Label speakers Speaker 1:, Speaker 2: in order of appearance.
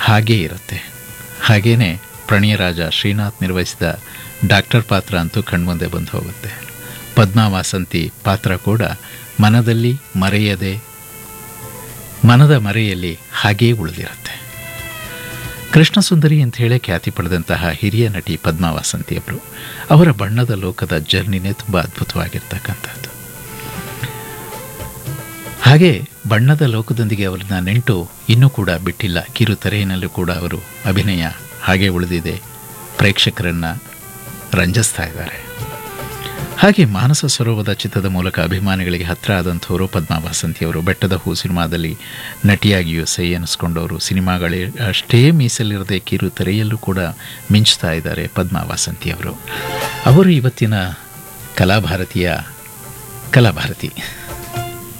Speaker 1: ಹಾಗೇ ಇರುತ್ತೆ ಹಾಗೇನೆ ಪ್ರಣಯರಾಜ ಶ್ರೀನಾಥ್ ನಿರ್ವಹಿಸಿದ ಡಾಕ್ಟರ್ ಪಾತ್ರ ಅಂತೂ ಕಣ್ಮುಂದೆ ಬಂದು ಹೋಗುತ್ತೆ ಪದ್ಮಾ ವಾಸಂತಿ ಪಾತ್ರ ಕೂಡ ಮನದಲ್ಲಿ ಮರೆಯದೆ ಮನದ ಮರೆಯಲ್ಲಿ ಹಾಗೇ ಉಳಿದಿರುತ್ತೆ ಕೃಷ್ಣ ಸುಂದರಿ ಅಂತ ಹೇಳಿ ಖ್ಯಾತಿ ಪಡೆದಂತಹ ಹಿರಿಯ ನಟಿ ಪದ್ಮಾ ವಾಸಂತಿಯವರು ಅವರ ಬಣ್ಣದ ಲೋಕದ ಜರ್ನಿನೇ ತುಂಬ ಅದ್ಭುತವಾಗಿರ್ತಕ್ಕಂಥದ್ದು ಹಾಗೆ ಬಣ್ಣದ ಲೋಕದೊಂದಿಗೆ ಅವರನ್ನ ನೆಂಟು ಇನ್ನೂ ಕೂಡ ಬಿಟ್ಟಿಲ್ಲ ಕಿರುತೆರೆಯಲ್ಲೂ ಕೂಡ ಅವರು ಅಭಿನಯ ಹಾಗೆ ಉಳಿದಿದೆ ಪ್ರೇಕ್ಷಕರನ್ನ ರಂಜಿಸ್ತಾ ಇದ್ದಾರೆ ಹಾಗೆ ಮಾನಸ ಸರೋವರದ ಚಿತ್ರದ ಮೂಲಕ ಅಭಿಮಾನಿಗಳಿಗೆ ಹತ್ರ ಆದಂಥವರು ಪದ್ಮಾ ವಾಸಂತಿಯವರು ಬೆಟ್ಟದ ಹೂ ಸಿನಿಮಾದಲ್ಲಿ ನಟಿಯಾಗಿಯೂ ಸೈ ಅನ್ನಿಸ್ಕೊಂಡವರು ಸಿನಿಮಾಗಳೇ ಅಷ್ಟೇ ಮೀಸಲಿರದೆ ಕಿರು ತೆರೆಯಲ್ಲೂ ಕೂಡ ಮಿಂಚ್ತಾ ಇದ್ದಾರೆ ಪದ್ಮಾ ವಾಸಂತಿಯವರು ಅವರು ಇವತ್ತಿನ ಕಲಾಭಾರತಿಯ ಕಲಾಭಾರತಿ